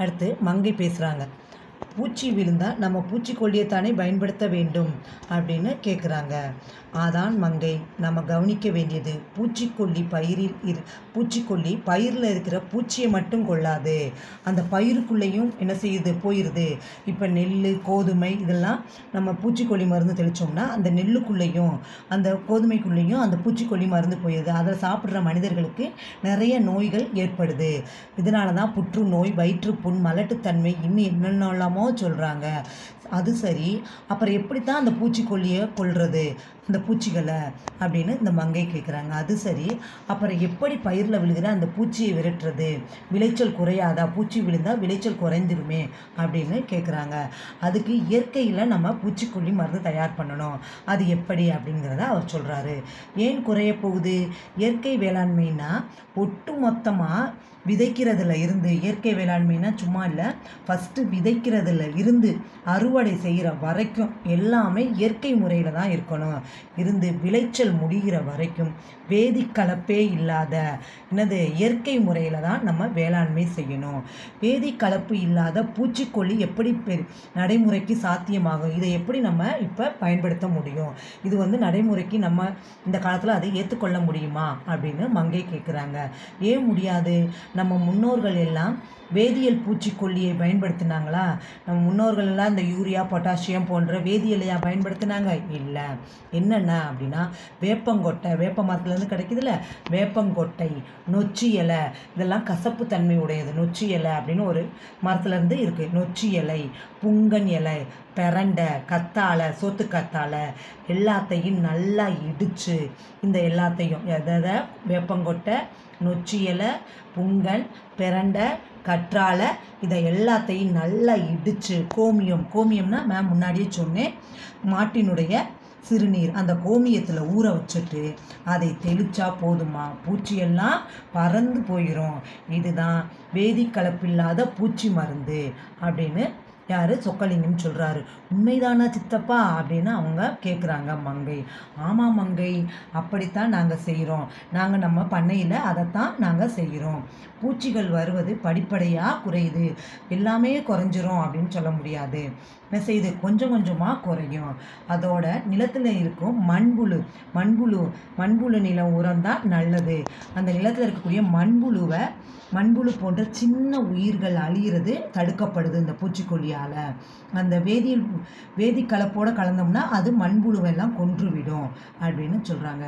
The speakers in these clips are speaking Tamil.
அடுத்து மங்கை பேசுகிறாங்க பூச்சி விழுந்தால் நம்ம பூச்சிக்கொல்லியை தானே பயன்படுத்த வேண்டும் அப்படின்னு கேட்குறாங்க அதான் மங்கை நம்ம கவனிக்க வேண்டியது பூச்சிக்கொல்லி பயிரில் இரு பூச்சிக்கொல்லி பயிரில் இருக்கிற பூச்சியை மட்டும் கொள்ளாது அந்த பயிருக்குள்ளேயும் என்ன செய்யுது போயிடுது இப்போ நெல் கோதுமை இதெல்லாம் நம்ம பூச்சிக்கொல்லி மருந்து தெளித்தோம்னா அந்த நெல்லுக்குள்ளேயும் அந்த கோதுமைக்குள்ளேயும் அந்த பூச்சிக்கொல்லி மருந்து போயிடுது அதை சாப்பிட்ற மனிதர்களுக்கு நிறைய நோய்கள் ஏற்படுது இதனால தான் புற்றுநோய் வயிற்றுப்புண் மலட்டுத்தன்மை இன்னும் என்னென்னலாமோ சொல்கிறாங்க அது சரி அப்புறம் எப்படி தான் அந்த பூச்சிக்கொல்லியை கொல்றது அந்த பூச்சிகளை அப்படின்னு இந்த மங்கை கேட்குறாங்க அது சரி அப்புறம் எப்படி பயிரில் விழுகிற அந்த பூச்சியை விரட்டுறது விளைச்சல் குறையாதா பூச்சி விழுந்தால் விளைச்சல் குறைஞ்சிருமே அப்படின்னு கேட்குறாங்க அதுக்கு இயற்கையில் நம்ம பூச்சிக்கொல்லி மருந்து தயார் பண்ணணும் அது எப்படி அப்படிங்கிறத அவர் சொல்கிறாரு ஏன் குறைய போகுது இயற்கை வேளாண்மைனா ஒட்டு மொத்தமாக விதைக்கிறதுல இருந்து இயற்கை வேளாண்மைனா சும்மா இல்லை ஃபஸ்ட்டு விதைக்கிறதுல இருந்து அறுவடை செய்கிற வரைக்கும் எல்லாமே இயற்கை முறையில் தான் இருக்கணும் இருந்து விளைச்சல் முடிகிற வரைக்கும் வேதிக்கலப்பே இல்லாத என்னது இயற்கை முறையில் தான் நம்ம வேளாண்மை செய்யணும் வேதிக்கலப்பு இல்லாத பூச்சிக்கொல்லி எப்படி பெ- நடைமுறைக்கு சாத்தியமாகும் இதை எப்படி நம்ம இப்போ பயன்படுத்த முடியும் இது வந்து நடைமுறைக்கு நம்ம இந்த காலத்தில் அதை ஏற்றுக்கொள்ள முடியுமா அப்படின்னு மங்கை கேட்குறாங்க ஏன் முடியாது நம்ம முன்னோர்கள் எல்லாம் வேதியியல் பூச்சிக்கொல்லியை பயன்படுத்தினாங்களா நம்ம முன்னோர்கள் எல்லாம் இந்த யூரியா பொட்டாசியம் போன்ற வேதியியலையா பயன்படுத்தினாங்க இல்லை என்னென்ன அப்படின்னா வேப்பங்கொட்டை வேப்ப மரத்துலேருந்து கிடைக்குதுல்ல வேப்பங்கொட்டை நொச்சி இலை இதெல்லாம் கசப்பு தன்மை உடையது நொச்சி இலை அப்படின்னு ஒரு மரத்துலேருந்து இருக்குது நொச்சி இலை புங்கன் இலை பெரண்டை கத்தாழை சோத்து கத்தாழை எல்லாத்தையும் நல்லா இடித்து இந்த எல்லாத்தையும் எதை வேப்பங்கொட்டை நொச்சி இலை புங்கன் பிரண்டை கற்றாழை இதை எல்லாத்தையும் நல்லா இடித்து கோமியம் கோமியம்னா மேம் முன்னாடியே சொன்னேன் மாட்டினுடைய சிறுநீர் அந்த கோமியத்தில் ஊற வச்சுட்டு அதை தெளிச்சா போதுமா பூச்சியெல்லாம் பறந்து போயிடும் இதுதான் வேதிக்கலப்பில்லாத பூச்சி மருந்து அப்படின்னு யார் சொக்கலிங்கம் சொல்கிறாரு உண்மைதானா சித்தப்பா அப்படின்னு அவங்க கேட்குறாங்க மங்கை ஆமாம் மங்கை அப்படித்தான் நாங்கள் செய்கிறோம் நாங்கள் நம்ம பண்ணையில் அதைத்தான் நாங்கள் செய்கிறோம் பூச்சிகள் வருவது படிப்படியாக குறையுது எல்லாமே குறைஞ்சிரும் அப்படின்னு சொல்ல முடியாது என்ன செய்யுது கொஞ்சம் கொஞ்சமாக குறையும் அதோட நிலத்தில் இருக்கும் மண்புழு மண்புழு மண்புழு நிலம் உரம் தான் நல்லது அந்த நிலத்தில் இருக்கக்கூடிய மண்புழுவை மண்புழு போன்ற சின்ன உயிர்கள் அழியிறது தடுக்கப்படுது இந்த பூச்சிக்கொல்லியால் அந்த வேதியியல் வேதி கலப்போட கலந்தோம்னா அது மண்புழுவெல்லாம் கொன்றுவிடும் அப்படின்னு சொல்கிறாங்க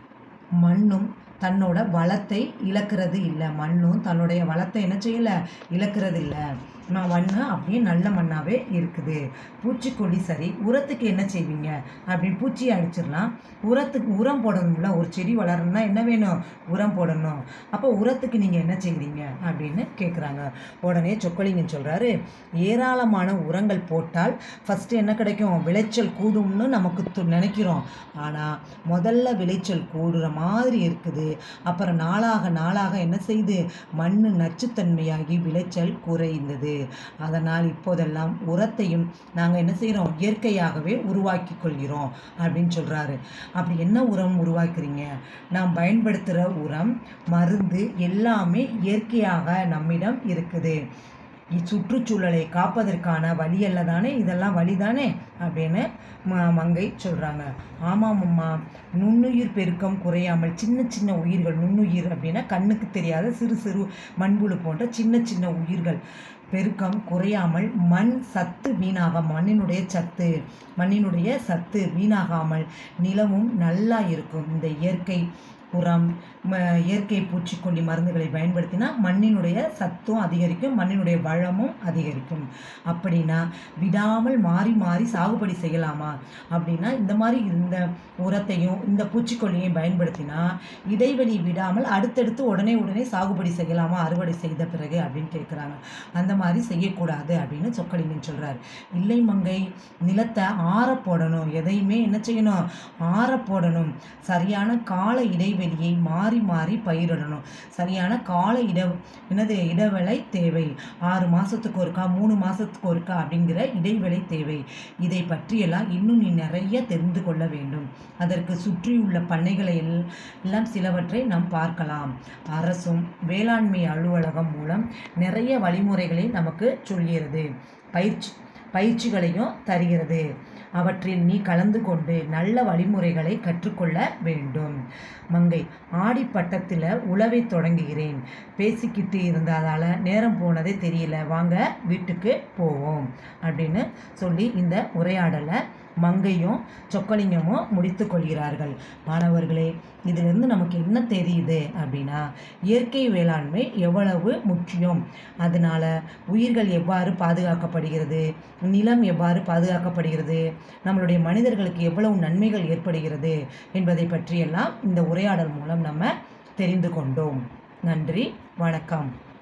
மண்ணும் தன்னோட வளத்தை இழக்கிறது இல்லை மண்ணும் தன்னுடைய வளத்தை என்ன செய்யலை இழக்கிறது இல்லை நான் மண்ணு அப்படியே நல்ல மண்ணாகவே இருக்குது பூச்சிக்கொல்லி சரி உரத்துக்கு என்ன செய்வீங்க அப்படின்னு பூச்சியை அடிச்சிடலாம் உரத்துக்கு உரம் போடணும்ல ஒரு செடி வளரணும்னா என்ன வேணும் உரம் போடணும் அப்போ உரத்துக்கு நீங்கள் என்ன செய்கிறீங்க அப்படின்னு கேட்குறாங்க உடனே சொக்கலிங்கம் சொல்கிறாரு ஏராளமான உரங்கள் போட்டால் ஃபஸ்ட்டு என்ன கிடைக்கும் விளைச்சல் கூடும்னு நமக்கு து- நினைக்கிறோம் ஆனால் முதல்ல விளைச்சல் கூடுற மாதிரி இருக்குது அப்புறம் நாளாக நாளாக என்ன செய்யுது மண் நச்சுத்தன்மையாகி விளைச்சல் குறைந்தது அதனால் இப்போதெல்லாம் உரத்தையும் நாங்கள் என்ன செய்கிறோம் இயற்கையாகவே உருவாக்கி கொள்கிறோம் அப்படின்னு சொல்கிறாரு அப்படி என்ன உரம் உருவாக்குறீங்க நாம் பயன்படுத்துகிற உரம் மருந்து எல்லாமே இயற்கையாக நம்மிடம் இருக்குது இ- சுற்றுச்சூழலை காப்பதற்கான வழி அல்ல தானே இதெல்லாம் வழி தானே அப்படின்னு ம மங்கை சொல்கிறாங்க ஆமாம் அம்மா நுண்ணுயிர் பெருக்கம் குறையாமல் சின்ன சின்ன உயிர்கள் நுண்ணுயிர் அப்படின்னா கண்ணுக்கு தெரியாத சிறு சிறு மண்புழு போன்ற சின்ன சின்ன உயிர்கள் பெருக்கம் குறையாமல் மண் சத்து வீணாக மண்ணினுடைய சத்து மண்ணினுடைய சத்து வீணாகாமல் நிலமும் நல்லா இருக்கும் இந்த இயற்கை உரம் ம- இயற்கை பூச்சிக்கொல்லி மருந்துகளை பயன்படுத்தினா மண்ணினுடைய சத்தும் அதிகரிக்கும் மண்ணினுடைய வளமும் அதிகரிக்கும் அப்படின்னா விடாமல் மாறி மாறி சாகுபடி செய்யலாமா அப்படின்னா இந்த மாதிரி இந்த உரத்தையும் இந்த பூச்சிக்கொல்லியையும் பயன்படுத்தினா இடைவெளி விடாமல் அடுத்தடுத்து உடனே உடனே சாகுபடி செய்யலாமா அறுவடை செய்த பிறகு அப்படின்னு கேட்குறாங்க அந்த மாதிரி செய்யக்கூடாது அப்படின்னு சொக்கலிங்கம் சொல்கிறார் இல்லை மங்கை நிலத்தை ஆற போடணும் எதையுமே என்ன செய்யணும் ஆற போடணும் சரியான கால இடைவெளி இடைவெளியை மாறி மாறி பயிரிடணும் சரியான கால இட என்னது இடைவேளை தேவை ஆறு மாதத்துக்கு ஒருக்கா மூணு மாதத்துக்கு ஒருக்கா அப்படிங்கிற இடைவேளை தேவை இதை பற்றியெல்லாம் இன்னும் நீ நிறைய தெரிந்து கொள்ள வேண்டும் அதற்கு சுற்றியுள்ள பண்ணைகளை எல்- எல்லாம் சிலவற்றை நாம் பார்க்கலாம் அரசும் வேளாண்மை அலுவலகம் மூலம் நிறைய வழிமுறைகளை நமக்கு சொல்கிறது பயிற்சி பயிற்சிகளையும் தருகிறது அவற்றில் நீ கலந்து கொண்டு நல்ல வழிமுறைகளை கற்றுக்கொள்ள வேண்டும் மங்கை ஆடிப்பட்டத்தில் உழவை தொடங்குகிறேன் பேசிக்கிட்டு இருந்ததால் நேரம் போனதே தெரியல வாங்க வீட்டுக்கு போவோம் அப்படின்னு சொல்லி இந்த உரையாடலை மங்கையும் சொக்கலிங்கமும் முடித்து கொள்கிறார்கள் மாணவர்களே இதிலிருந்து நமக்கு என்ன தெரியுது அப்படின்னா இயற்கை வேளாண்மை எவ்வளவு முக்கியம் அதனால் உயிர்கள் எவ்வாறு பாதுகாக்கப்படுகிறது நிலம் எவ்வாறு பாதுகாக்கப்படுகிறது நம்மளுடைய மனிதர்களுக்கு எவ்வளவு நன்மைகள் ஏற்படுகிறது என்பதை பற்றியெல்லாம் இந்த உரையாடல் மூலம் நம்ம தெரிந்து கொண்டோம் நன்றி வணக்கம்